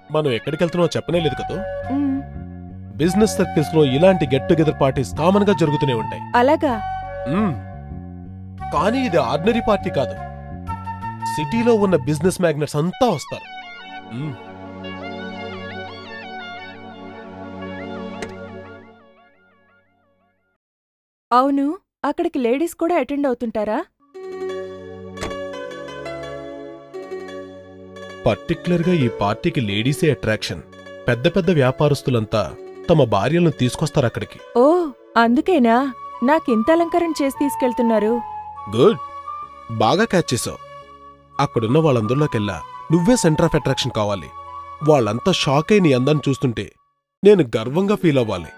మనం ఎక్కడికి వెళ్తున్నామో చెప్పనే లేదు కదా మ్, బిజినెస్ సర్కిల్స్ లో ఇలాంటి గెట్ టుగెదర్ పార్టీస్ కామన్ గా జరుగుతూనే ఉంటాయి అలాగా మ్మ్. కానీ ఇది ఆర్డినరీ పార్టీ కాదు సిటీలో ఉన్న బిజినెస్ మ్యాగ్నెట్స్ అంతా వస్తారు మ్మ్. అవును అక్కడికి లేడీస్ కూడా అటెండ్ అవుతుంటారా పర్టిక్యులర్ గా ఈ పార్టీకి లేడీసే అట్రాక్షన్ పెద్ద పెద్ద వ్యాపారస్తులంతా తమ భార్యలను తీసుకొస్తారు అక్కడికి ఓ అందుకేనా నాకింత అలంకరణ చేసి తీసుకెళ్తున్నారు గుడ్ బాగా క్యాచ్ చేసావు అక్కడున్న వాళ్ళందరిలోకెల్లా నువ్వే సెంటర్ ఆఫ్ అట్రాక్షన్ కావాలి వాళ్ళంతా షాక్ అయి నీ అందాన్ని చూస్తుంటే నేను గర్వంగా ఫీల్ అవ్వాలి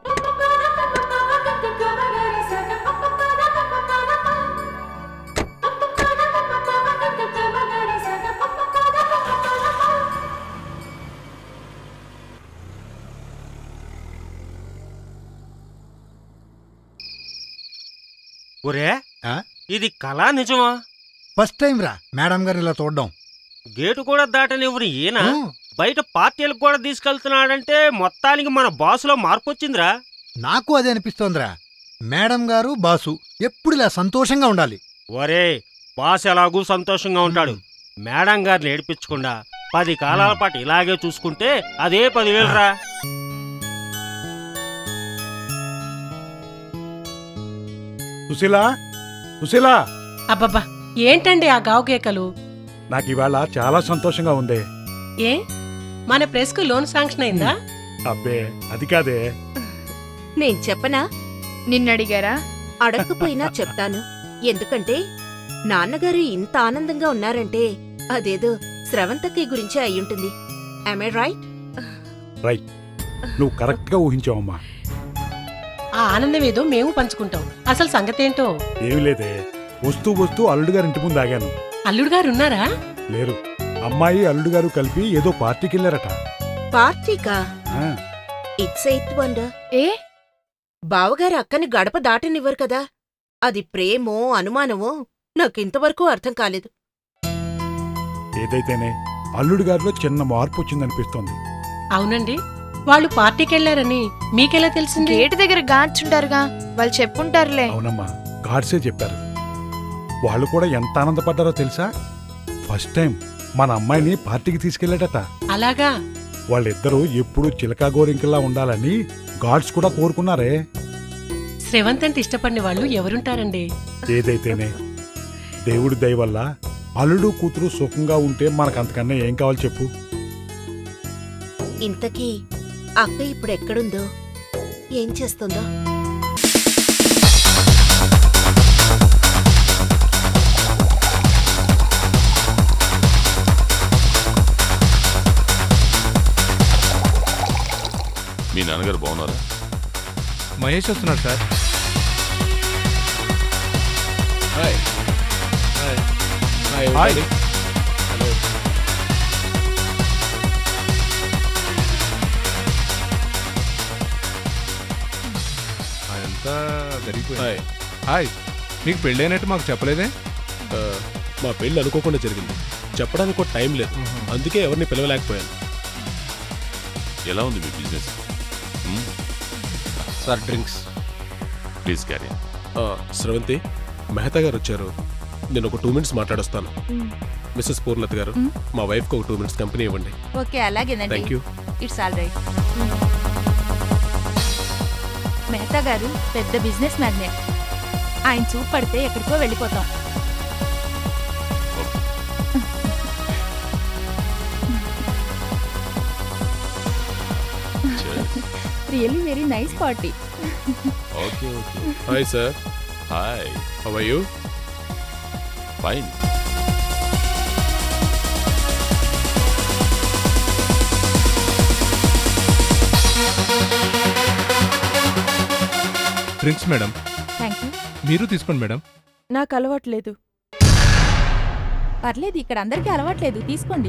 ఒరే ఆ? ఇది కళా నిజమా ఫస్ట్ టైం రా మేడం గారు ఇలా చూడడం గేటు కూడా దాటనివ్వని ఈయన ఊ, బయట పార్టీలకు కూడా తీసుకెళ్తున్నాడంటే మొత్తానికి మన బాసులో మార్పు వచ్చిందిరా నాకు అదే అనిపిస్తోందిరా మేడం గారు బాసు ఎప్పుడు ఇలా సంతోషంగా ఉండాలి ఒరే బాస్ ఎలాగూ సంతోషంగా ఉంటాడు మేడం గారిని ఏడిపించకుండా పది కాలాల పాటు ఇలాగే చూసుకుంటే అదే పదివేలు రా సుశీలా సుశీలా అబ్బబ్బా ఏంటండి ఆ గావు కేకలు నాకు ఇవాళ చాలా సంతోషంగా ఉంది ఏ మన ప్రెస్ కు లోన్ శాంక్షన్ అయిందా అబ్బే అది కాదే నేను చెప్పనా నిన్నడిగారా అడగకపోయినా చెప్తాను ఎందుకంటే నాన్నగారు ఇంత ఆనందంగా ఉన్నారంటే అదేదో స్రవంతకి గురించే అయ్యుంటుంది ఐ రైట్ రైట్ నువ్వు కరెక్ట్ గా ఊహించావమ్మా ఆ ఆనందం ఏదో మేము పంచుకుంటాం అసలు సంగతేంటో ఏమి లేదే వస్తూ వస్తూ అల్లుడు గారి ఇంటి ముందు ఆగాను అల్లుడు గారు ఉన్నారా లేరు అమ్మాయి అల్లుడు గారు కలిపి ఏదో పార్టీకి వెళ్ళారట పార్టీకా ఆ, ఇట్స్ ఎయిత్ వండర్ ఏ బావగారు అక్కని గడప దాటనివ్వరు కదా అది ప్రేమో అనుమానమో నాకింతవరకు అర్థం కాలేదు ఏదైతేనే అల్లుడు గారిలో చిన్న మార్పు వచ్చిందనిపిస్తోంది అవునండి వాళ్ళు పార్టీకి వెళ్లారని మీకెలా తెలిసింది గేటు దగ్గర గాడ్చుంటారుగా వాళ్ళు చెప్పుంటారులే అవునమ్మా గాడ్సే చెప్పారు వాళ్ళు కూడా ఎంత ఆనందపడ్డారో తెలుసా ఫస్ట్ టైం మన అమ్మాయిని పార్టీకి తీసుకెళ్ళాడట అలాగా వాళ్ళిద్దరూ ఎప్పుడూ చిలకా గోరింకల్లా ఉండాలని గాడ్స్ కూడా కోరుకున్నారే శ్రవంత్ అంటే ఇష్టపడిన వాళ్ళు ఎవరుంటారండి ఏదైతేనే దేవుడి దయ వల్ల అల్లుడు కూతురు సుఖంగా ఉంటే మనకంతకన్నా ఏం కావాలి చెప్పు ఇంతకీ అక్క ఇప్పుడు ఎక్కడుందో ఏం చేస్తుందో మీ నాన్నగారు బాగున్నారా మహేష్ వస్తున్నాడు sir hi hi hi hi. everybody. Hello అదంతా జరిగిపోయింది హాయ్ హాయ్ మీకు పెళ్ళైనట్టు మాకు చెప్పలేదే ఆ, మా పెళ్లి అనుకోకుండా జరిగింది చెప్పడానికి కూడా టైం లేదు అందుకే ఎవరిని పిలవలేకపోయాను ఎలా ఉంది మీ business sir drinks please carry Sravanthi Mehta garu వచ్చారు నేను ఒక టూ మినిట్స్ మాట్లాడొస్తాను మిస్సెస్ పూర్ణలత గారు మా వైఫ్కి ఒక టూ మినిట్స్ కంపెనీ ఇవ్వండి ఓకే అలాగేనండి thank you it's all right Mehta garu పెద్ద బిజినెస్ మ్యాగ్నెట్ ఆయన చూపు పడితే ఎక్కడికో వెళ్ళిపోతాం really very nice party okay okay hi sir hi how are you fine drinks madam thank you మీరు తీసుకోండి మేడం నాకు అలవాట్లేదు పర్లేదు ఇక్కడ అందరికీ అలవాట్లేదు తీసుకోండి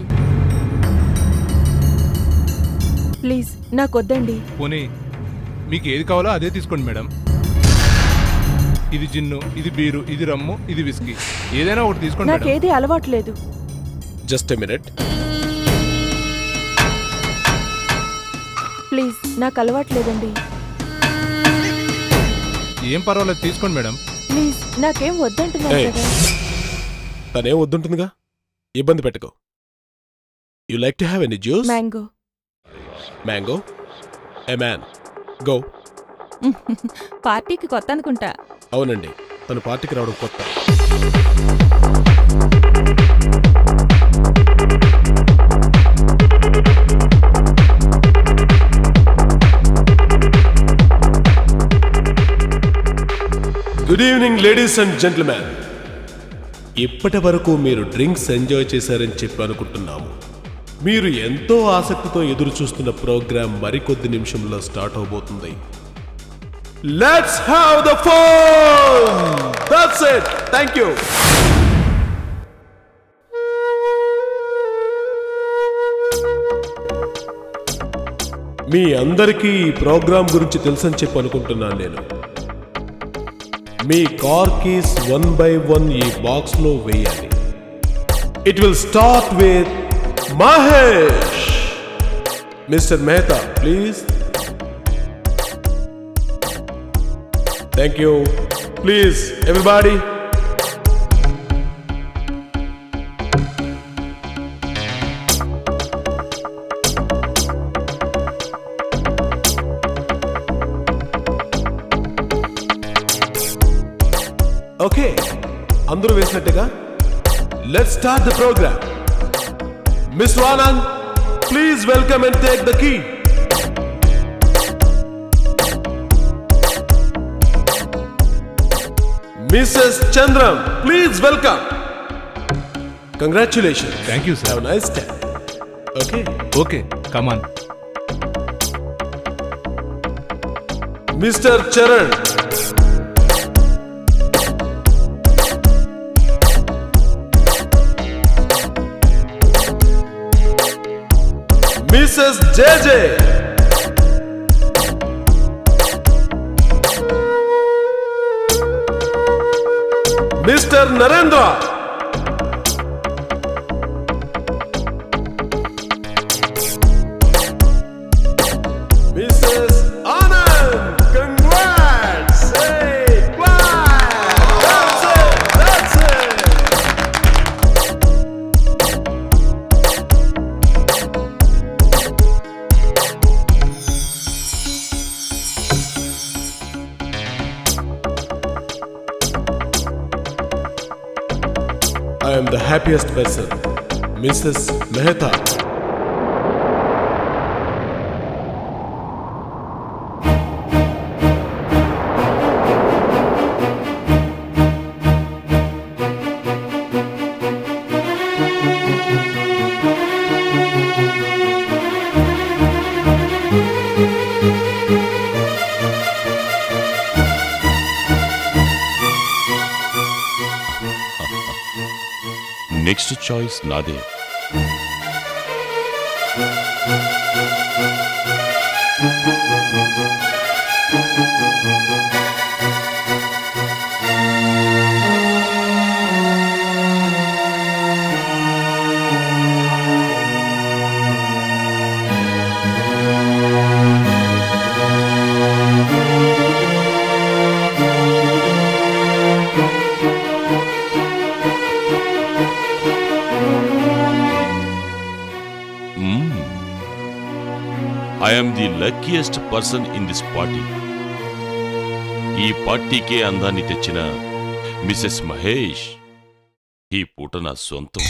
ప్లీజ్ నాకొద్దండి పోనీ మీకు ఏది కావాలో అదే తీసుకోండి మేడం ఇది జిన్ను ఇది బీరు ఇది రమ్ము ఇది విస్కీ ఏదైనా ఒకటి తీసుకోండి మేడం నాకేది అలవాట్లేదు జస్ట్ ఎ మినిట్ ప్లీజ్ నాకు అలవాట్లేదండి ఏం పర్వాలేదు తీసుకోండి మేడం ప్లీజ్ నాకేం వద్దంటున్నాను ఏయ్. కదా తనేం వద్దుంటుందిగా ఇబ్బంది పెట్టుకో you like to have any juice mango mango a mango పార్టీకి కొత్త అనుకుంటా అవునండి తను పార్టీకి రావడం కొత్త good evening ladies and gentlemen ఇప్పటి వరకు మీరు డ్రింక్స్ ఎంజాయ్ చేశారని చెప్పి అనుకుంటున్నాము మీరు ఎంతో ఆసక్తితో ఎదురు చూస్తున్న ప్రోగ్రాం మరికొద్ది నిమిషంలో స్టార్ట్ అవబోతుంది let's have the fun that's it thank you మీ అందరికీ ఈ ప్రోగ్రాం గురించి తెలుసని చెప్పి అనుకుంటున్నాను నేను మీ car keys one by one ఈ బాక్స్ లో వేయాలి it will start with Mahesh Mister Mehta please thank you please everybody okay అందరూ వేసినట్టుగా let start the programme Miss Anand please welcome and take the key Mrs Chandram please welcome congratulation thank you have sir nice day okay okay come on Mister Charan Mrs J J Mister Narendra Mrs Anand congrats Hey, clap! That's it! That's it! I am the happiest person, Mrs. Mehta. Next choice నాదే I'm the luckiest person in this party ఈ పార్టీకే అందాన్ని తెచ్చిన Mrs Mahesh ఈ పూట నా సొంతం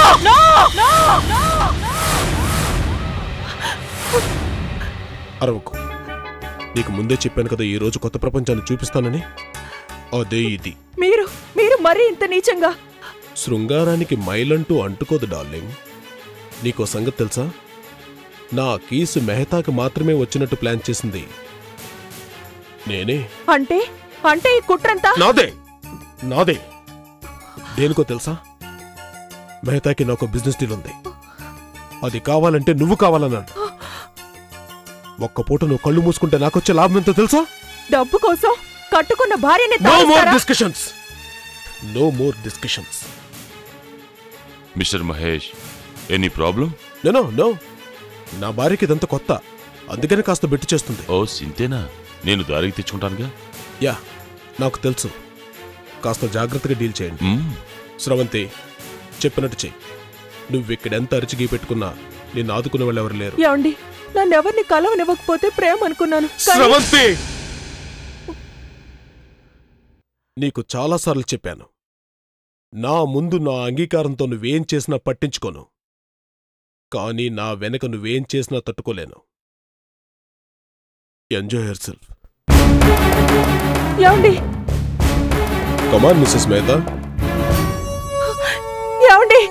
అరవకు నీకు ముందే చెప్పాను కదా ఈ రోజు కొత్త ప్రపంచాన్ని చూపిస్తానని అదే ఇది మీరు మీరు మరీ ఇంత నీచంగా శృంగారానికి మైలంటూ అంటుకోదు డార్లింగ్ నీకో సంగతి తెలుసా నా కీసు మెహతాకి మాత్రమే వచ్చినట్టు ప్లాన్ చేసింది నేనే అంటే అంటే ఈ కుట్రంతా నాదే నాదే దేనికో తెలుసా మెహతాకి నాకు బిజినెస్ డీల్ ఉంది అది కావాలంటే నువ్వు కావాలన్నాడు ఒక్క పూట నువ్వు కళ్ళు మూసుకుంటే నాకొచ్చే లాభం ఎంతో తెలుసా డబ్బు కోసం కట్టుకున్న భార్యని నో మోర్ తాగిస్తారా? Discussions no more discussions Mister Mahesh any problem no no నా భార్యకి ఇదంతా కొత్త అందుకని కాస్త బెట్టు చేస్తుంది ఓ సింతేనా నేను దారికి తెచ్చుకుంటానుగా యా నాకు తెలుసు కాస్త జాగ్రత్తగా డీల్ చేయండి మ్మ్. స్రవంతి చెప్పినట్టు చెయ్యి నువ్వు ఇక్కడ ఎంత అరిచిగి పెట్టుకున్నా నిన్ను ఆదుకునే వాళ్ళు ఎవరు లేరు ఏమండి నన్ను ఎవరిని కలవనివ్వకపోతే ప్రేమ అనుకున్నాను కానీ- స్రవంతి నీకు చాలాసార్లు చెప్పాను నా ముందు నా అంగీకారంతో నువ్వేం చేసినా పట్టించుకోను కానీ నా వెనక నువ్వేం చేసినా తట్టుకోలేను ఎంజాయ్ హెర్ సెల్ఫ్ ఏమండి కమాన్ మిస్సెస్ మేధా ఏమండి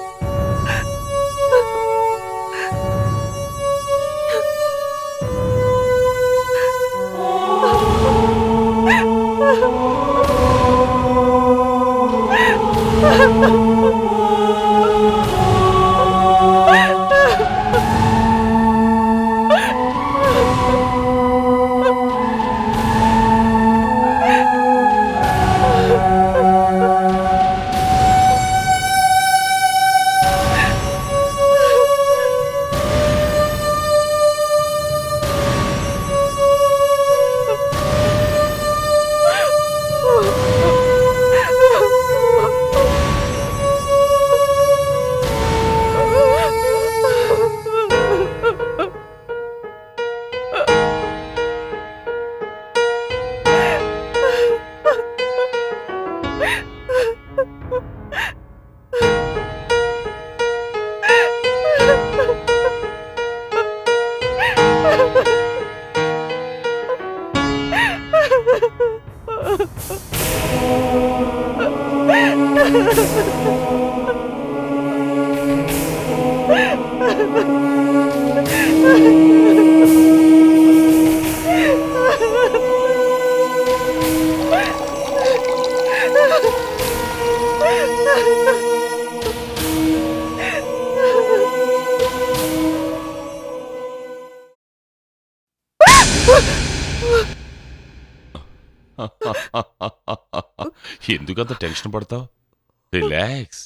ఎందుకంత టెన్షన్ పడతావు రిలాక్స్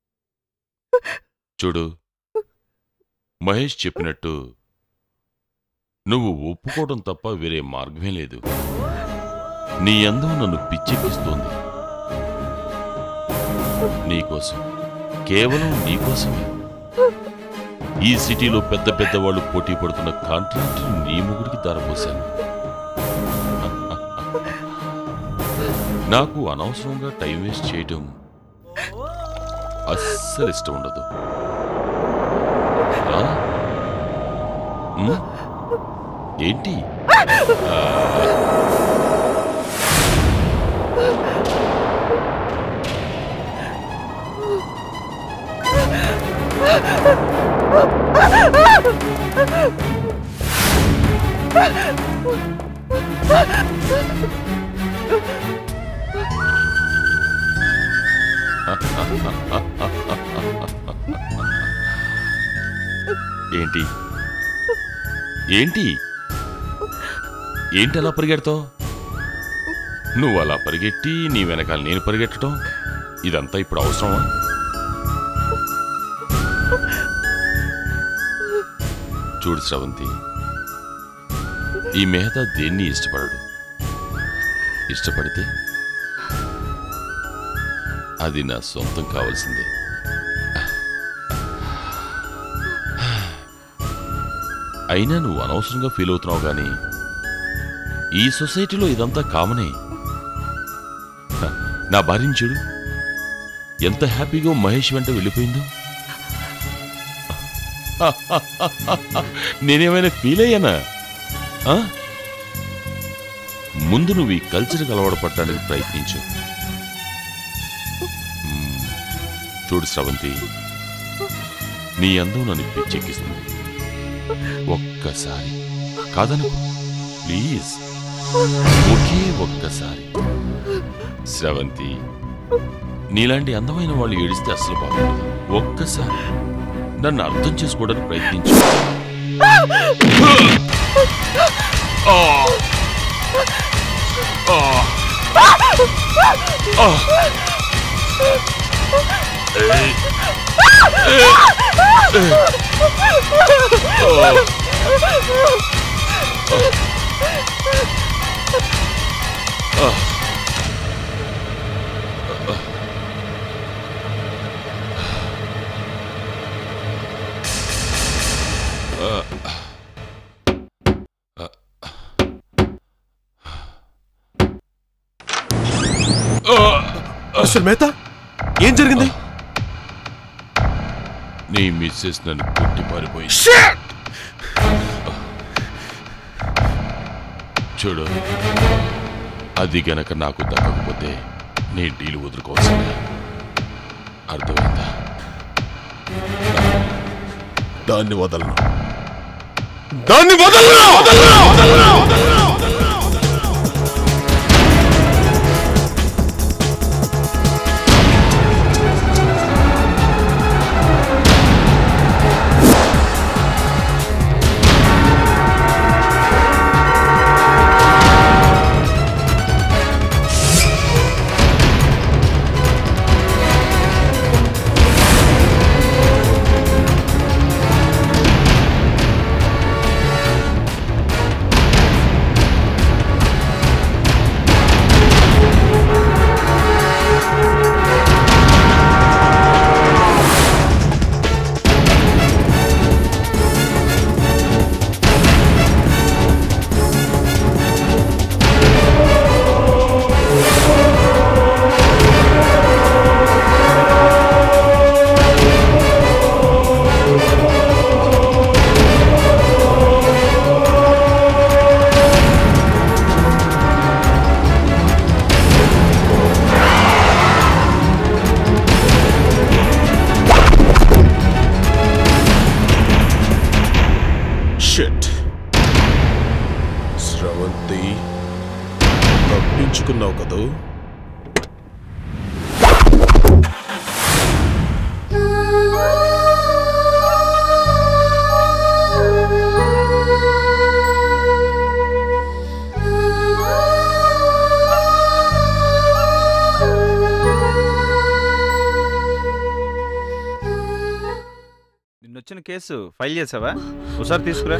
చూడు మహేష్ చెప్పినట్టు నువ్వు ఒప్పుకోవడం తప్ప వేరే మార్గమే లేదు నీ అందం నన్ను పిచ్చెక్కిస్తోంది నీకోసం కేవలం నీకోసమే ఈ సిటీలో పెద్ద పెద్ద వాళ్ళు పోటీ పడుతున్న కాంట్రాక్ట్ నీ ముగుడికి దారపోశాను నాకు అనవసరంగా టైం వేస్ట్ చేయటం అస్సలు ఇష్టం ఉండదు రా. ఉమ్? ఏంటి ఆ, ఏంటి ఏంటి ఏంటి అలా పరిగెడతావు నువ్వు అలా పరిగెట్టి నీ వెనకాల నేను పరిగెట్టడం ఇదంతా ఇప్పుడు అవసరమా చూడు స్రవంతి ఈ మెహతా దేన్ని ఇష్టపడడు ఇష్టపడితే అది నా సొంతం కావాల్సిందే అయినా నువ్వు అనవసరంగా ఫీల్ అవుతున్నావు గాని ఈ సొసైటీలో ఇదంతా కామనే హ, నా భార్యని చూడు ఎంత హ్యాపీగా మహేష్ వెంట వెళ్ళిపోయిందో నేనేమైనా ఫీల్ అయ్యానా ఆ? ముందు నువ్వు ఈ కల్చర్కి అలవాటు పడటానికి ప్రయత్నించు మ్మ్. చూడు స్రవంతి నీ అందం నన్ను పిచ్చెక్కిస్తుంది ఒక్కసారి కాదనుకో ప్లీజ్ ఒకే ఒక్కసారి స్రవంతి నీలాంటి అందమైన వాళ్ళు ఏడిస్తే అస్సలు బాగుండదు ఒక్కసారి నన్ను అర్థం చేసుకోవడానికి ప్రయత్నించు ఆ! ఆ! ఆ! ఏయ్! ఏయ్! ఏయ్! ఆ! మిస్టర్ మేతా ఏం జరిగింది నీ మిస్సెస్ నన్ను కొట్టి పారిపోయింది చూడు అది గనక నాకు దక్కకపోతే నీ డీలు వదులుకోవాల్సిందే అర్థమైందా దాన్ని వదలను దాన్ని వదలను వదలను వదలను షిట్ స్రవంతి తప్పించుకున్నావు కదూ నిన్నొచ్చిన కేసు ఫైల్ చేసావా ఒకసారి తీసుకురా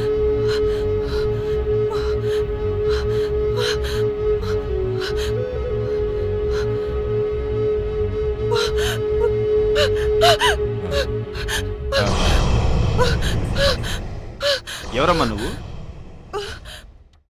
ఎవరమ్మా నువ్వు